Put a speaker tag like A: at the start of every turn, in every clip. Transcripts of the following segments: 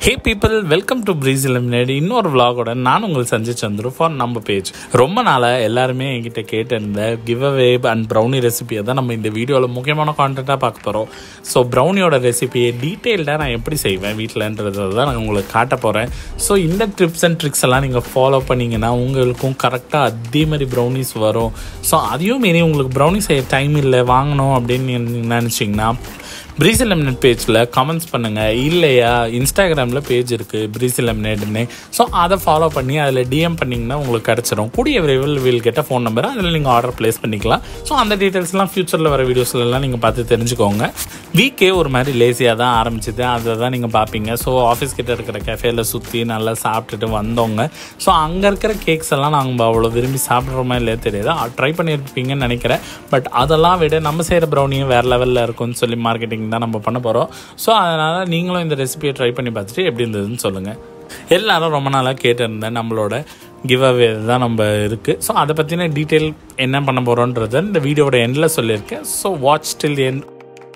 A: hey people welcome to Breeze Eliminate இன்னொரு vlog-ஓட நான் உங்கள் சஞ்சய் சந்துரு ஃபார் நம்ம பேஜ் ரொம்ப நாளாக எல்லாருமே என்கிட்ட கேட்டிருந்த கிவ் அவே அண்ட் ப்ரௌனி ரெசிபியை தான் நம்ம இந்த வீடியோவில் முக்கியமான கான்டென்ட்டாக பார்க்க போகிறோம் ஸோ ப்ரௌனியோட ரெசிபியை டீட்டெயில்டாக நான் எப்படி செய்வேன் வீட்டிலன்றதை தான் நான் உங்களுக்கு காட்ட போகிறேன் ஸோ இந்த ட்ரிப்ஸ் அண்ட் ட்ரிக்ஸ் எல்லாம் நீங்கள் ஃபாலோ பண்ணீங்கன்னா உங்களுக்கும் கரெக்டாக அதே மாதிரி ப்ரௌனிஸ் வரும் ஸோ அதையும் மீறி உங்களுக்கு ப்ரௌனி செய்ய டைம் இல்லை வாங்கணும் அப்படின்னு நீங்க நினச்சிங்கன்னா பிரீஸ் எலிமினேட் பேஜில் கமெண்ட்ஸ் பண்ணுங்கள் இல்லையா இன்ஸ்டாகிராமில் பேஜ் இருக்குது பிரீஸ் எலிமினேட்னு ஸோ அதை ஃபாலோ பண்ணி அதில் டிஎம் பண்ணிங்கன்னா உங்களுக்கு கிடச்சிரும் கூடிய விரைவில் வில் கெட்ட ஃபோன் நம்பர் அதில் நீங்கள் ஆர்டர் ப்ளேஸ் பண்ணிக்கலாம் ஸோ அந்த டீட்டெயில்ஸ்லாம் ஃப்யூச்சரில் வர வீடியோஸ்லாம் நீங்கள் பார்த்து தெரிஞ்சுக்கோங்க வீக்கே ஒரு மாதிரி லேசியாக தான் ஆரம்பிச்சது அதை தான் நீங்கள் பார்ப்பீங்க ஸோ ஆஃபீஸ் கிட்ட இருக்கிற கஃபேல சுற்றி நல்லா சாப்பிட்டுட்டு வந்தவங்க ஸோ அங்கே இருக்கிற கேக்ஸ் எல்லாம் நாங்கள் அவ்வளோ விரும்பி சாப்பிட்றோமா இல்லையா தெரியாது ட்ரை பண்ணியிருப்பீங்கன்னு நினைக்கிறேன் பட் அதெல்லாம் விட நம்ம செய்கிற ப்ரௌனியும் வேறு லெவலில் இருக்கும்னு சொல்லி மார்க்கெட்டிங் தான் நம்ம பண்ண போகிறோம் ஸோ அதனால் நீங்களும் இந்த ரெசிபியை ட்ரை பண்ணி பார்த்துட்டு எப்படி இருந்ததுன்னு சொல்லுங்கள் எல்லாரும் ரொம்ப நாளாக கேட்டிருந்தேன் நம்மளோட கிவ் அவே தான் நம்ம இருக்குது ஸோ அதை பற்றின டீட்டெயில் என்ன பண்ண போகிறோன்றத இந்த வீடியோட எண்டில் சொல்லியிருக்கேன் so watch till end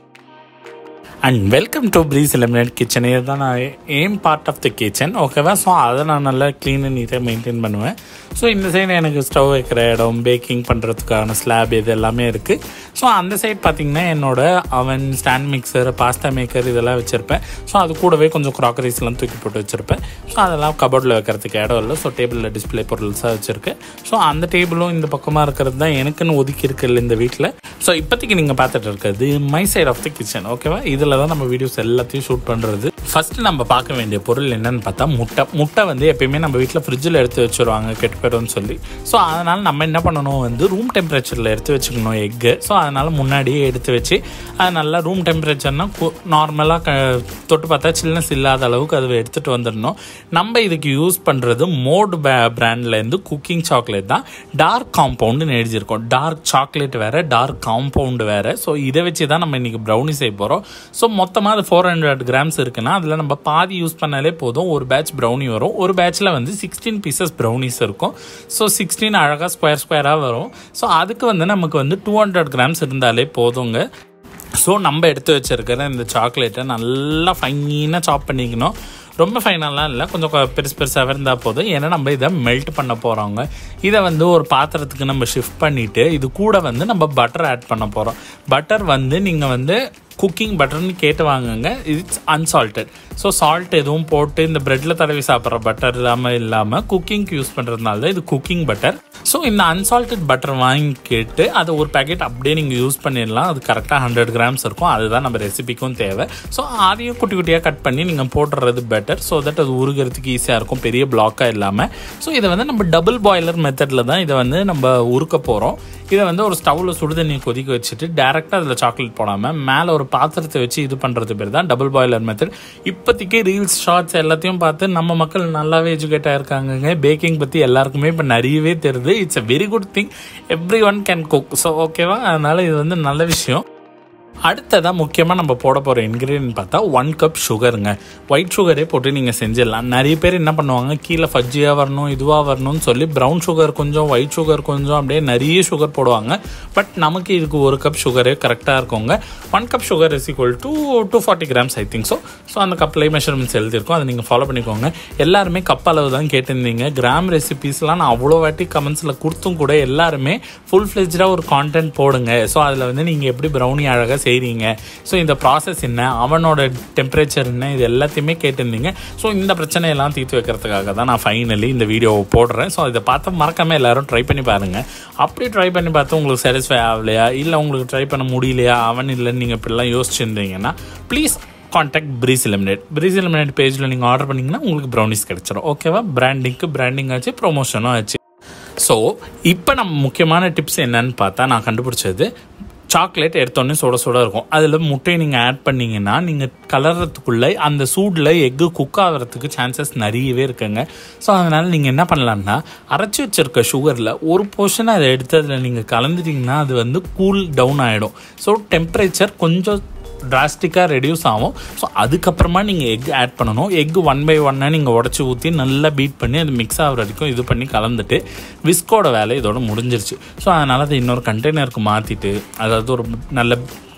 A: and welcome to Breeze Eliminate kitchen இதுதான் நான் am part of the kitchen ஓகேவா ஸோ அதை நான் நல்லா க்ளீன் அண்ட் நீட்டாக மெயின்டைன் பண்ணுவேன் ஸோ இந்த சைடு எனக்கு ஸ்டவ் வைக்கிற இடம் பேக்கிங் பண்ணுறதுக்கான ஸ்லாப் இது எல்லாமே இருக்குது ஸோ அந்த சைடு பார்த்திங்கன்னா என்னோட அவன் ஸ்டாண்ட் மிக்சர் பாஸ்தா மேக்கர் இதெல்லாம் வச்சுருப்பேன் ஸோ அது கூடவே கொஞ்சம் க்ராக்கரிஸ்லாம் தூக்கி போட்டு வச்சுருப்பேன் ஸோ அதெல்லாம் கபோர்டில் வைக்கிறதுக்கு இடம் இல்லை ஸோ டேபிளில் டிஸ்பிளே பொருள்ஸாக வச்சுருக்கேன் ஸோ அந்த டேபிளும் இந்த பக்கமாக இருக்கிறது தான் எனக்குன்னு ஒதுக்கி இருக்குல்ல இந்த வீட்டில் ஸோ இப்போதைக்கு நீங்கள் பார்த்துட்டு இருக்கிறது my side of the kitchen ஓகேவா இதில் தான் நம்ம வீடியோஸ் எல்லாத்தையும் ஷூட் பண்ணுறது ஃபஸ்ட்டு நம்ம பார்க்க வேண்டிய பொருள் என்னன்னு பார்த்தா முட்டை முட்டை வந்து எப்பயுமே நம்ம வீட்டில் ஃப்ரிட்ஜில் எடுத்து வச்சுருவாங்க கெட்டு போயிடும்னு சொல்லி ஸோ அதனால் நம்ம என்ன பண்ணணும் வந்து ரூம் டெம்பரேச்சரில் எடுத்து வச்சுக்கணும் எக்கு ஸோ அதனால் முன்னாடியே எடுத்து வச்சு அது நல்லா ரூம் டெம்பரேச்சர்னால் நார்மலாக க தொட்டு பார்த்தா சில்னஸ் இல்லாத அளவுக்கு அதை எடுத்துகிட்டு வந்துடணும் நம்ம இதுக்கு யூஸ் பண்ணுறது மோட் பிராண்ட்லேருந்து குக்கிங் சாக்லேட் தான் டார்க் காம்பவுண்டுன்னு எழுதியிருக்கோம் டார்க் சாக்லேட் வேறு டார்க் காம்பவுண்டு வேறு ஸோ இதை வச்சு தான் நம்ம இன்றைக்கி ப்ரௌனி செய்ய போகிறோம் ஸோ மொத்தமாக அது ஃபோர் ஹண்ட்ரட் கிராம்ஸ் இருக்குன்னா அதில் நம்ம பாதி யூஸ் பண்ணாலே போதும் ஒரு பேட்ச் ப்ரௌனி வரும் ஒரு பேட்ச்சில் வந்து சிக்ஸ்டீன் பீசஸ் ப்ரௌனிஸ் இருக்கும் ஸோ சிக்ஸ்டீன் அழகாக ஸ்கொயர் ஸ்கொயராக வரும் ஸோ அதுக்கு வந்து நமக்கு வந்து டூ ஹண்ட்ரட் கிராம்ஸ் இருந்தாலே போதுங்க ஸோ நம்ம எடுத்து வச்சுருக்கிற இந்த சாக்லேட்டை நல்லா ஃபைனாக சாப் பண்ணிக்கணும் ரொம்ப ஃபைனல்லாம் இல்லை கொஞ்சம் கொ- பெருசு பெருசாக இருந்தால் போதும் ஏன்னா நம்ம இதை மெல்ட் பண்ண போகிறோங்க இதை வந்து ஒரு பாத்திரத்துக்கு நம்ம ஷிஃப்ட் பண்ணிவிட்டு இது கூட வந்து நம்ம பட்டர் ஆட் பண்ண போகிறோம் பட்டர் வந்து நீங்கள் வந்து குக்கிங் பட்டர்னு கேட்டு வாங்குங்க இட்ஸ் அன்சால்ட்டட் ஸோ சால்ட் எதுவும் போட்டு இந்த ப்ரெட்டில் தடவி சாப்பிட்ற பட்டர் இல்லாமல் இல்லாமல் குக்கிங்க்கு யூஸ் பண்ணுறதுனால தான் இது குக்கிங் பட்டர் ஸோ இந்த அன்சால்ட்டட் பட்டர் வாங்கி கேட்டு அதை ஒரு பேக்கெட் அப்படியே நீங்கள் யூஸ் பண்ணிடலாம் அது கரெக்டாக ஹண்ட்ரட் கிராம்ஸ் இருக்கும் அதுதான் நம்ம ரெசிபிக்கும் தேவை ஸோ அதையும் குட்டி குட்டியாக கட் பண்ணி நீங்கள் போட்டுறது பெட்டர் ஸோ தட் அது உருகிறதுக்கு ஈஸியாக இருக்கும் பெரிய பிளாக்காக இல்லாமல் ஸோ இதை வந்து நம்ம டபுள் பாய்லர் மெத்தடில் தான் இதை வந்து நம்ம உருக்க போகிறோம் இதை வந்து ஒரு ஸ்டவ்வில் சுடு தண்ணி கொதிக்க வச்சுட்டு டேரெக்டாக அதில் சாக்லேட் போடாமல் மேலே ஒரு பாத்திரத்தை வச்சு இது பண்ணுறது பேர் தான் டபுள் பாய்லர் மெத்தட் இப்போதைக்கு ரீல்ஸ் ஷார்ட்ஸ் எல்லாத்தையும் பார்த்து நம்ம மக்கள் நல்லாவே எஜுகேட் ஆயிருக்காங்கங்க பேக்கிங் பற்றி எல்லாருக்குமே இப்போ நிறையவே தெரியுது it's a very good thing everyone can cook so ஓகேவா அதனால் இது வந்து நல்ல விஷயம் அடுத்ததாக முக்கியமாக நம்ம போட போகிற இன்க்ரீடியன்ட் பார்த்தா ஒன் கப் சுகருங்க ஒயிட் சுகரே போட்டு நீங்கள் செஞ்சிடலாம் நிறைய பேர் என்ன பண்ணுவாங்க கீழே ஃபஜ்ஜியாக வரணும் இதுவாக வரணும்னு சொல்லி ப்ரௌன் சுகர் கொஞ்சம் ஒயிட் சுகர் கொஞ்சம் அப்படியே நிறைய சுகர் போடுவாங்க பட் நமக்கு இதுக்கு ஒரு கப் சுகரே கரெக்டாக இருக்குங்க one cup sugar is equal to two forty grams I think so so அந்த கப்லேயே மெஷர்மெண்ட்ஸ் எழுதியிருக்கோம் அதை நீங்கள் ஃபாலோ பண்ணிக்கோங்க எல்லாருமே கப் அளவு தான் கேட்டிருந்தீங்க கிராம் ரெசிபீஸ்லாம் நான் அவ்வளோ வாட்டி கமெண்ட்ஸில் கொடுத்தும் கூட எல்லாருமே ஃபுல் ஃப்ளெஜ்டாக ஒரு கான்டென்ட் போடுங்க ஸோ அதில் வந்து நீங்கள் எப்படி ப்ரௌனி அழகாக செய்கிறீங்க ஸோ இந்த ப்ராசஸ் என்ன அவனோட டெம்பரேச்சர் என்ன இது எல்லாத்தையுமே கேட்டிருந்தீங்க ஸோ இந்த பிரச்சனையெல்லாம் தீர்த்து வைக்கிறதுக்காக தான் நான் ஃபைனலி இந்த வீடியோவை போடுறேன் ஸோ இதை பார்த்து மறக்காமல் எல்லாரும் ட்ரை பண்ணி பாருங்கள் அப்படி ட்ரை பண்ணி பார்த்து உங்களுக்கு சாட்டிஸ்ஃபை ஆகலையா இல்லை உங்களுக்கு ட்ரை பண்ண முடியலையா அவன் இல்லைன்னு நீங்கள் இப்படிலாம் யோசிச்சிருந்தீங்கன்னா please contact Breeze Eliminate Breeze Eliminate பேஜில் நீங்கள் ஆர்டர் பண்ணிங்கன்னா உங்களுக்கு ப்ரௌனிஸ் கிடைச்சிரும் ஓகேவா பிராண்டிங்க்கு பிராண்டிங் ஆச்சு ப்ரொமோஷனும் ஆச்சு ஸோ இப்போ நம்ம முக்கியமான டிப்ஸ் என்னன்னு பார்த்தா நான் கண்டுபிடிச்சது சாக்லேட் எடுத்தோடனே சுட சுட இருக்கும் அதில் முட்டையை நீங்கள் ஆட் பண்ணீங்கன்னா நீங்கள் கலர்றதுக்குள்ளே அந்த சூடில் எக்கு குக் ஆகிறதுக்கு சான்சஸ் நிறையவே இருக்குங்க ஸோ அதனால் நீங்கள் என்ன பண்ணலாம்னா அரைச்சி வச்சிருக்க சுகரில் ஒரு போர்ஷன் அதை எடுத்து அதில் நீங்கள் கலந்துட்டிங்கன்னா அது வந்து கூல் டவுன் ஆகிடும் ஸோ டெம்பரேச்சர் கொஞ்சம் டிராஸ்டிக்காக ரெடியூஸ் ஆகும் ஸோ அதுக்கப்புறமா நீங்கள் எக் ஆட் பண்ணணும் எக் ஒன் பை ஒன்னாக நீங்கள் உடச்சி ஊற்றி நல்லா பீட் பண்ணி அது மிக்ஸ் ஆகிற வரைக்கும் இது பண்ணி கலந்துட்டு விஸ்கோட வேலை இதோட முடிஞ்சிருச்சு ஸோ அதனால் அதை இன்னொரு கண்டெய்னருக்கு மாற்றிட்டு அதாவது ஒரு நல்ல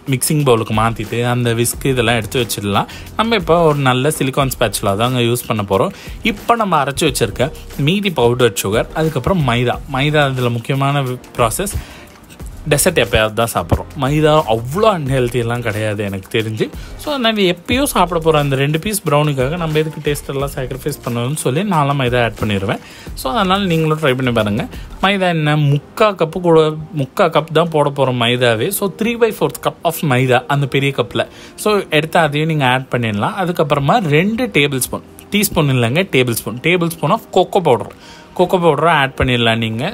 A: மிக்சிங் பவுலுக்கு மாற்றிட்டு அந்த விஸ்க் இதெல்லாம் எடுத்து வச்சிடலாம் நம்ம இப்போ ஒரு நல்ல சிலிகான் ஸ்பேட்சில் தாங்க யூஸ் பண்ண போகிறோம் இப்போ நம்ம அரைச்சி வச்சுருக்க மீதி பவுடர் சுகர் அதுக்கப்புறம் மைதா மைதா இதில் முக்கியமான ப்ராசஸ் டெசர்ட் எப்போயாவது தான் சாப்பிட்றோம் மைதா அவ்வளோ அன்ஹெல்த்தியெல்லாம் கிடையாது எனக்கு தெரிஞ்சு ஸோ நான் எப்பயோ சாப்பிட போகிறேன் அந்த ரெண்டு பீஸ் ப்ரௌனிக்காக நம்ம எதுக்கு டேஸ்ட் எல்லாம் சாக்ரிஃபைஸ் பண்ணணும்னு சொல்லி நான்லாம் மைதா ஆட் பண்ணிடுவேன் ஸோ அதனால் நீங்களும் ட்ரை பண்ணி பாருங்கள் மைதா என்ன முக்கால் கப்பு கூட முக்கால் கப் தான் போட போகிறோம் மைதாவே so three by fourth cup of maida அந்த பெரிய கப்பில் ஸோ எடுத்து அதையும் நீங்கள் ஆட் பண்ணிடலாம் அதுக்கப்புறமா ரெண்டு டேபிள் ஸ்பூன் டீஸ்பூன் இல்லைங்க tablespoon tablespoon of cocoa powder cocoa பவுடரை ஆட் பண்ணிடலாம் நீங்கள்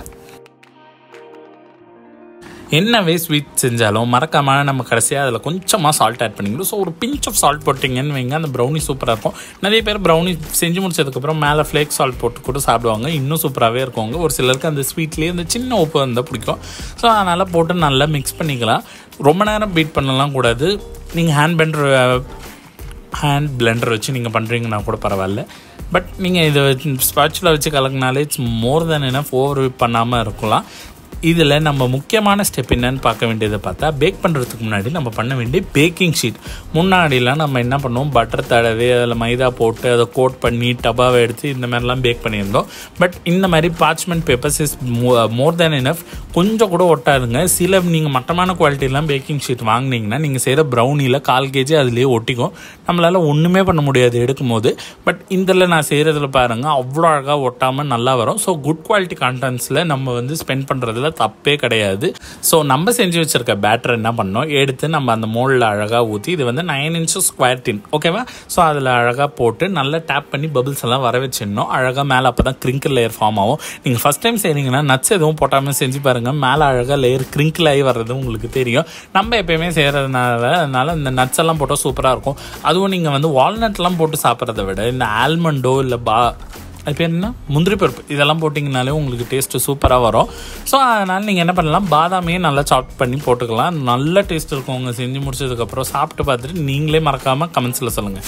A: என்னவே ஸ்வீட் செஞ்சாலும் மறக்காமல் நம்ம கடைசியாக அதில் கொஞ்சமாக சால்ட் ஆட் பண்ணிக்கணும் ஸோ ஒரு பிஞ்ச் ஆஃப் சால்ட் போட்டிங்கன்னு வைங்க அந்த ப்ரௌனி சூப்பராக இருக்கும் நிறைய பேர் ப்ரௌனி செஞ்சு முடிச்சதுக்கப்புறம் மேலே ஃப்ளேக் சால்ட் போட்டு கூட சாப்பிடுவாங்க இன்னும் சூப்பராகவே இருக்குங்க ஒரு சிலருக்கு அந்த ஸ்வீட்லேயே அந்த சின்ன உப்பு இருந்தால் பிடிக்கும் ஸோ அதனால் போட்டு நல்லா மிக்ஸ் பண்ணிக்கலாம் ரொம்ப நேரம் பீட் பண்ணலாம் கூடாது நீங்கள் ஹேண்ட் பெண்டர் ஹேண்ட் பிளெண்டர் வச்சு நீங்கள் பண்ணுறீங்கன்னா கூட பரவாயில்ல பட் நீங்கள் இதை ஸ்பாட்சில் வச்சு கலக்கினாலே இட்ஸ் மோர் தென் என்ன ஓவர் பண்ணாமல் இருக்கலாம் இதில் நம்ம முக்கியமான ஸ்டெப் என்னன்னு பார்க்க வேண்டியதை பார்த்தா பேக் பண்ணுறதுக்கு முன்னாடி நம்ம பண்ண வேண்டிய பேக்கிங் ஷீட் முன்னாடிலாம் நம்ம என்ன பண்ணுவோம் பட்டர் தடவி அதில் மைதா போட்டு அதை கோட் பண்ணி டபாவை எடுத்து இந்த மாதிரிலாம் பேக் பண்ணியிருந்தோம் பட் இந்த மாதிரி parchment papers is more than enough கொஞ்சம் கூட ஒட்டாதுங்க சில நீங்கள் மட்டமான குவாலிட்டிலாம் பேக்கிங் ஷீட் வாங்கினீங்கன்னா நீங்கள் செய்கிற ப்ரௌனியில் கால் கேஜி அதுலேயே ஒட்டிக்கும் நம்மளால் ஒன்றுமே பண்ண முடியாது எடுக்கும் போது பட் இதில் நான் செய்கிறதுல பாருங்கள் அவ்வளோ அழகாக ஒட்டாமல் நல்லா வரும் ஸோ குட் குவாலிட்டி கான்டென்ட்ஸில் நம்ம வந்து ஸ்பெண்ட் பண்ணுறதுல தப்பே கிடையாது ஸோ நம்ம செஞ்சு வச்சுருக்க பேட்டர் என்ன பண்ணோம் எடுத்து நம்ம அந்த மோல்டில் அழகாக ஊற்றி இது வந்து நைன் இன்ச்சஸ் ஸ்கொயர் டின் ஓகேவா ஸோ அதில் அழகாக போட்டு நல்லா டேப் பண்ணி பபிள்ஸ் எல்லாம் வர வச்சிடணும் அழகாக மேலே அப்போ தான் கிரிங்கிள் லேயர் ஃபார்ம் ஆகும் நீங்கள் ஃபஸ்ட் டைம் செய்கிறீங்கன்னா நட்ஸ் எதுவும் போட்டாமல் செஞ்சு பாருங்கள் மேலே அழகாக லேயர் கிரிங்கிள் ஆகி வர்றது உங்களுக்கு தெரியும் நம்ம எப்பயுமே செய்கிறதுனால அதனால இந்த நட்ஸ் எல்லாம் போட்டால் சூப்பராக இருக்கும் அதுவும் நீங்கள் வந்து வால்நட்லாம் போட்டு சாப்பிட்றத விட இந்த ஆல்மண்டோ இல்லை பா அது பேர் என்ன முந்திரி பருப்பு இதெல்லாம் போட்டிங்கனாலே உங்களுக்கு டேஸ்ட்டு சூப்பராக வரும் ஸோ அதனால் நீங்கள் என்ன பண்ணலாம் பாதாமையே நல்லா சாப் பண்ணி போட்டுக்கலாம் நல்ல டேஸ்ட் இருக்கும் உங்கள் செஞ்சு முடிச்சதுக்கப்புறம் சாப்பிட்டு பார்த்துட்டு நீங்களே மறக்காமல் கமெண்ட்ஸில் சொல்லுங்கள்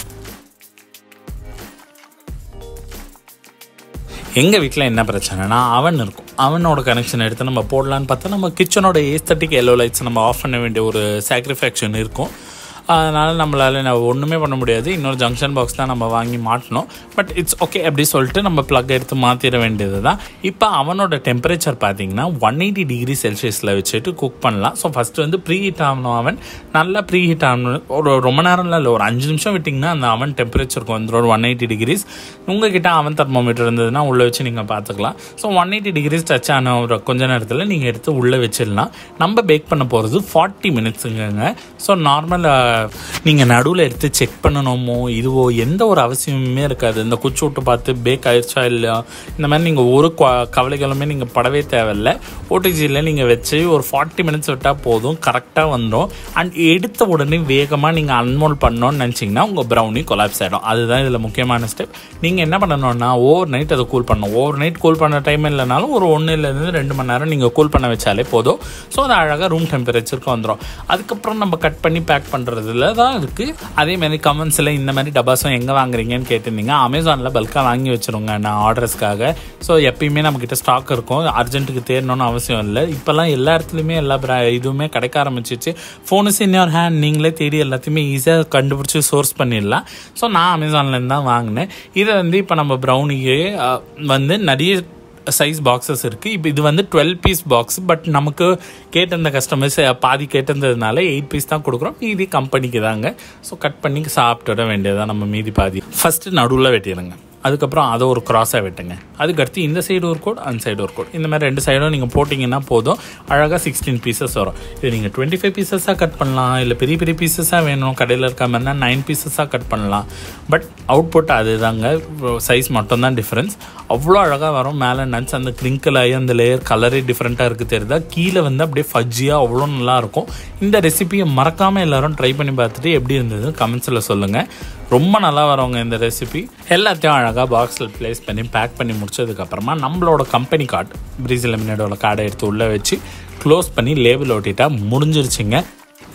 A: எங்கள் வீட்டில் என்ன பிரச்சனைனா அவன் இருக்கும் அவனோட கனெக்ஷன் எடுத்து நம்ம போடலான்னு பார்த்தா நம்ம கிச்சனோட ஏஸ்தட்டிக் எல்லோ லைட்ஸ் நம்ம ஆஃப் பண்ண வேண்டிய ஒரு சாக்ரிஃபேக்ஷன் இருக்கும் அதனால் நம்மளால் நான் ஒன்றுமே பண்ண முடியாது இன்னொரு ஜங்ஷன் பாக்ஸ் தான் நம்ம வாங்கி மாட்டணும் பட் இட்ஸ் ஓகே அப்படி சொல்லிட்டு நம்ம ப்ளக் எடுத்து மாற்றிட வேண்டியது தான் இப்போ அவனோட டெம்பரேச்சர் பார்த்தீங்கன்னா ஒன் எயிட்டி டிகிரி செல்சியஸில் வச்சுட்டு குக் பண்ணலாம் ஸோ ஃபஸ்ட்டு வந்து ப்ரீ ஹீட் ஆகணும் அவன் நல்லா ப்ரீ ஹீட் ஆகணும் ஒரு ரொம்ப நேரம்லாம் இல்லை ஒரு அஞ்சு நிமிஷம் விட்டிங்கன்னா அந்த அவன் டெம்பரேச்சருக்கு வந்துடும் ஒரு ஒன் எயிட்டி டிகிரிஸ் உங்ககிட்ட அவன் தெர்மோமீட்டர் இருந்ததுன்னா உள்ளே வச்சு நீங்கள் பார்த்துக்கலாம் so one eighty degrees touch ஆன ஒரு கொஞ்ச நேரத்தில் நீங்கள் எடுத்து உள்ளே வச்சிடலாம் நம்ம பேக் பண்ண போகிறது ஃபார்ட்டி மினிட்ஸுங்க ஸோ நார்மல் நீங்கள் நடுவில் எடுத்து செக் பண்ணணுமோ இதுவோ எந்த ஒரு அவசியமுமே இருக்காது இந்த குச்சி விட்டு பார்த்து பேக் ஆயிடுச்சா இல்லையா இந்த மாதிரி நீங்கள் ஒரு கவலைகளுமே நீங்கள் படவே தேவையில்லை ஓடிஜியில் நீங்கள் வச்சு ஒரு ஃபார்ட்டி மினிட்ஸ் விட்டால் போதும் கரெக்டாக வந்துடும் அண்ட் எடுத்த உடனே வேகமாக நீங்கள் அன்மோல் பண்ணோன்னு நினச்சிங்கன்னா உங்கள் ப்ரௌனி கொலாப்ஸ் ஆகிடும் அதுதான் இதில் முக்கியமான ஸ்டெப் நீங்கள் என்ன பண்ணணும்னா ஓவர் நைட் அதை கூல் பண்ணணும் ஓவர் நைட் கூல் பண்ண டைம் இல்லைனாலும் ஒரு ஒன்றுலேருந்து ரெண்டு மணி நேரம் நீங்கள் கூல் பண்ண வச்சாலே போதும் ஸோ அது அழகாக ரூம் டெம்பரேச்சருக்கு வந்துடும் அதுக்கப்புறம் நம்ம கட் பண்ணி பேக் பண்ணுறதுல தான் இருக்குது அதே மாதிரி கமெண்ட்ஸில் இந்த மாதிரி டபாஸும் எங்கே வாங்குறீங்கன்னு கேட்டிருந்தீங்க அமேசானில் பல்காக வாங்கி வச்சுருங்க நான் ஆர்டர்ஸ்க்காக ஸோ எப்பயுமே நம்மக்கிட்ட ஸ்டாக் இருக்கும் அர்ஜென்ட்டுக்கு தேடணும்னு அவசியம் இல்லை இப்போல்லாம் எல்லா இடத்துலையுமே எல்லா ப்ரா இதுவுமே கிடைக்க ஆரம்பிச்சிச்சு ஃபோனுஸ் இன் யோர் ஹேண்ட் நீங்களே தேடி எல்லாத்தையுமே ஈஸியாக கண்டுபிடிச்சி சோர்ஸ் பண்ணிடலாம் ஸோ நான் அமேசான்லேருந்து தான் வாங்கினேன் இதை வந்து இப்போ நம்ம ப்ரௌனிக்கு வந்து நிறைய சைஸ் பாக்ஸஸ் இருக்குது இப்போ இது வந்து டுவெல் பீஸ் பாக்ஸ் பட் நமக்கு கேட்டிருந்த கஸ்டமர்ஸ் பாதி கேட்டிருந்ததுனால எயிட் பீஸ் தான் கொடுக்குறோம் மீதி கம்பெனிக்கு தாங்க ஸோ கட் பண்ணி சாப்பிட்டுட வேண்டியதான் நம்ம மீதி பாதி ஃபஸ்ட்டு நடுவில் வெட்டிடுங்க அதுக்கப்புறம் அதை ஒரு க்ராஸாக வெட்டுங்க அதுக்கடுத்து இந்த சைடு ஒரு கோட் அந்த சைடு ஒரு கோட் இந்த மாதிரி ரெண்டு சைடும் நீங்கள் போட்டிங்கன்னா போதும் அழகாக சிக்ஸ்டீன் பீசஸ் வரும் இது நீங்கள் டுவெண்ட்டி ஃபைவ் பீசஸாக கட் பண்ணலாம் இல்லை பெரிய பெரிய பீசஸாக வேணும் கடையில் இருக்க மாதிரினா நைன் பீசஸாக கட் பண்ணலாம் பட் அவுட்புட் அதுதாங்க சைஸ் மட்டும்தான் டிஃப்ரென்ஸ் அவ்வளோ அழகாக வரும் மேலே நட்ஸ் அந்த கிரிங்கிள் ஆகி அந்த லேயர் கலரே டிஃப்ரெண்ட்டாக இருக்குது தெரியுதா கீழே வந்து அப்படியே ஃபஜ்ஜியாக அவ்வளோ நல்லாயிருக்கும் இந்த ரெசிபியை மறக்காமல் எல்லோரும் ட்ரை பண்ணி பார்த்துட்டு எப்படி இருந்தது கமெண்ட்ஸில் சொல்லுங்கள் ரொம்ப நல்லா வரவங்க இந்த ரெசிபி எல்லாத்தையும் அழகாக பாக்ஸில் ப்ளேஸ் பண்ணி பேக் பண்ணி முடிச்சதுக்கப்புறமா நம்மளோட கம்பெனி கார்டு பிரீஸ் லெமினேடோட கார்டை எடுத்து உள்ளே வச்சு க்ளோஸ் பண்ணி லேபிள் ஒட்டிட்டா முடிஞ்சிருச்சுங்க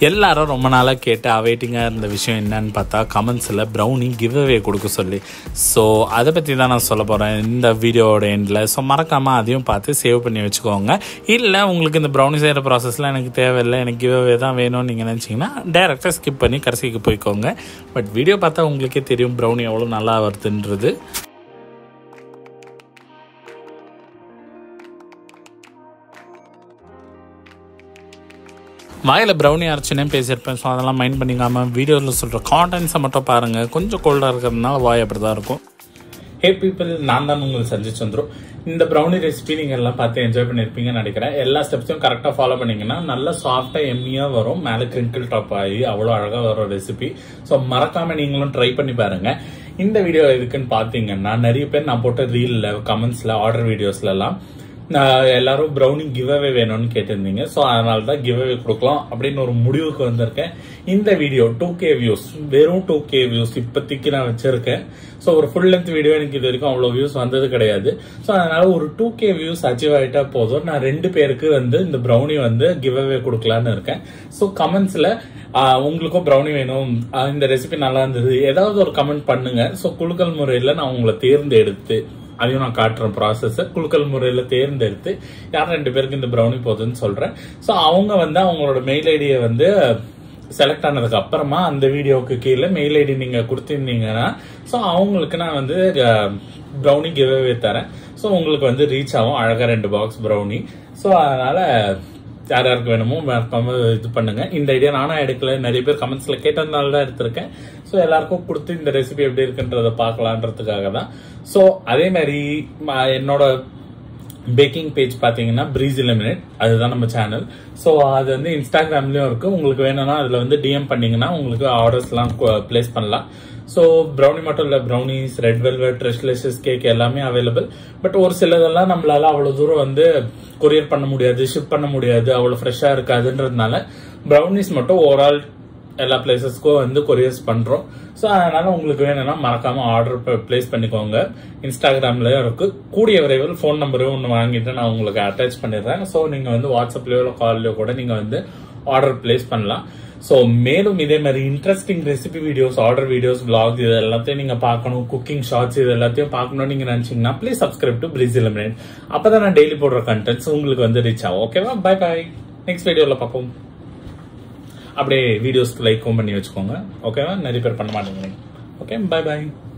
A: எல்லாரும் ரொம்ப நாளாக கேட்டு அவைட்டிங்காக இருந்த விஷயம் என்னன்னு பார்த்தா கமெண்ட்ஸில் ப்ரௌனி கிவ் அவே கொடுக்க சொல்லி ஸோ அதை பற்றி தான் நான் சொல்ல போகிறேன் இந்த வீடியோவோட எண்டில் ஸோ மறக்காமல் அதையும் பார்த்து சேவ் பண்ணி வச்சுக்கோங்க இல்லை உங்களுக்கு இந்த ப்ரௌனி செய்கிற ப்ராசஸில் எனக்கு தேவையில்லை எனக்கு கிவ் அவே தான் வேணும்னு நீங்கள் நினச்சிங்கன்னா டேரெக்டாக ஸ்கிப் பண்ணி கடைசிக்கு போய்க்கோங்க பட் வீடியோ பார்த்தா உங்களுக்கே தெரியும் ப்ரௌனி எவ்வளோ நல்லா வருதுன்றது வாயில் ப்ரௌனி அரைச்சினே பேசியிருப்பேன் ஸோ அதெல்லாம் மைண்ட் பண்ணிக்காமல் வீடியோவில் சொல்கிற கான்டென்ட்ஸை மட்டும் பாருங்கள் கொஞ்சம் கோல்டாக இருக்கிறதுனால வாய் அப்படி தான் இருக்கும் ஹே பீப்பிள் நான் தான் உங்களுக்கு சஜஸ்ட் வந்துடும் இந்த ப்ரௌனி ரெசிபி நீங்கள் எல்லாம் பார்த்து என்ஜாய் பண்ணியிருப்பீங்கன்னு நினைக்கிறேன் எல்லா ஸ்டெப்ஸையும் கரெக்டாக ஃபாலோ பண்ணீங்கன்னா நல்லா சாஃப்டாக எம்மியாக வரும் மேலே கிரிங்கிள் டாப் ஆகி அவ்வளோ அழகாக வரும் ரெசிபி ஸோ மறக்காமல் நீங்களும் ட்ரை பண்ணி பாருங்கள் இந்த வீடியோ எதுக்குன்னு பார்த்தீங்கன்னா நிறைய பேர் நான் போட்ட ரீலில் கமெண்ட்ஸில் ஆர்டர் வீடியோஸ்லலாம் நான் எல்லாரும் ப்ரௌனி கிவ் அவே வேணும்னு கேட்டிருந்தீங்க ஸோ அதனால தான் கிவ் அவே கொடுக்கலாம் அப்படின்னு ஒரு முடிவுக்கு வந்திருக்கேன் இந்த வீடியோ டூ கே வியூஸ் வெறும் டூ கே வியூஸ் இப்போதைக்கு நான் வச்சிருக்கேன் ஸோ ஒரு ஃபுல் லென்த் வீடியோ எனக்கு இது வரைக்கும் அவ்வளோ வியூஸ் வந்தது கிடையாது ஸோ அதனால ஒரு டூ கே வியூஸ் அச்சீவ் ஆகிட்டா போதும் நான் ரெண்டு பேருக்கு வந்து இந்த ப்ரௌனி வந்து கிவ் அவே கொடுக்கலான்னு இருக்கேன் ஸோ கமெண்ட்ஸில் உங்களுக்கும் ப்ரௌனி வேணும் ஆஹ் இந்த ரெசிபி நல்லா இருந்தது ஏதாவது ஒரு கமெண்ட் பண்ணுங்க ஸோ குழுக்கள் முறையில் நான் உங்களை தேர்ந்தெடுத்து அதையும் நான் காட்டுறேன் ப்ராசஸ் குழுக்கள் முறையில் தேர்ந்தெடுத்து யார் ரெண்டு பேருக்கு இந்த ப்ரௌனி போகுதுன்னு சொல்றேன் ஸோ அவங்க வந்து அவங்களோட மெயில் ஐடியை வந்து செலக்ட் ஆனதுக்கு அப்புறமா அந்த வீடியோவுக்கு கீழே மெயில் ஐடி நீங்க கொடுத்திருந்தீங்கன்னா ஸோ அவங்களுக்கு நான் வந்து ப்ரௌனி கிவ்அவே தரேன் ஸோ உங்களுக்கு வந்து ரீச் ஆகும் அழகா ரெண்டு பாக்ஸ் ப்ரௌனி ஸோ அதனால யார் யாருக்கு வேணுமோ மறக்காம இது பண்ணுங்க இந்த ஐடியா நானும் எடுக்கல நிறைய பேர் கமெண்ட்ஸ்ல கேட்டதுனால தான் எடுத்திருக்கேன் ஸோ எல்லாருக்கும் கொடுத்து இந்த ரெசிபி எப்படி இருக்குன்றத பார்க்கலான்றதுக்காக தான் ஸோ அதே மாதிரி ம- என்னோட பேக்கிங் பேஜ் பார்த்தீங்கன்னா ப்ரீஸ் இலிமினேட் அதுதான் நம்ம சேனல் ஸோ அது வந்து இன்ஸ்டாகிராம்லயும் இருக்கு உங்களுக்கு வேணும்னா அதுல வந்து டிஎம் பண்ணீங்கன்னா உங்களுக்கு ஆர்டர்ஸ்லாம் பிளேஸ் பண்ணலாம் ஸோ ப்ரௌனி மட்டும் இல்லை ப்ரௌனிஸ் ரெட் வெல்வெட் ரெஸ்ட்லெஷஸ் கேக் எல்லாமே அவைலபிள் பட் ஒரு சிலதெல்லாம் நம்மளால அவ்வளோ தூரம் வந்து கொரியர் பண்ண முடியாது ஷிப் பண்ண முடியாது அவ்வளோ ஃப்ரெஷ்ஷாக இருக்காதுன்றதுனால ப்ரௌனிஸ் மட்டும் ஓவரால் எல்லா பிளேசஸ்க்கும் வந்து கொரியர்ஸ் பண்றோம் ஸோ அதனால உங்களுக்கு வேணும்னா மறக்காம ஆர்டர் பிளேஸ் பண்ணிக்கோங்க இன்ஸ்டாகிராம்ல இருக்கு கூடிய விரைவில் ஃபோன் நம்பரும் ஒன்று வாங்கிட்டு நான் உங்களுக்கு அட்டாச் பண்ணிடுறேன் ஸோ நீங்க வந்து வாட்ஸ்அப்லயோ இல்லை கால்லயோ கூட நீங்க வந்து ஆர்டர் பிளேஸ் பண்ணலாம் ஸோ மேலும் இதே மாதிரி interesting recipe videos order videos vlogs இது எல்லாத்தையும் நீங்க பார்க்கணும் குக்கிங் ஷார்ட்ஸ் இது எல்லாத்தையும் பார்க்கணும்னு நீங்க நினைச்சீங்கன்னா please subscribe to Breeze Eliminate அப்பதான் நான் டெய்லி போடுற கண்டென்ட்ஸ் உங்களுக்கு வந்து ரீச் ஆகும் ஓகேவா பை பை நெக்ஸ்ட் வீடியோல பார்ப்போம் அப்படியே வீடியோஸ்க்கு லைக்கும் பண்ணி வச்சுக்கோங்க ஓகேவா நிறைய பேர் பண்ண மாட்டேங்கிறீங்க ஓகே பை பை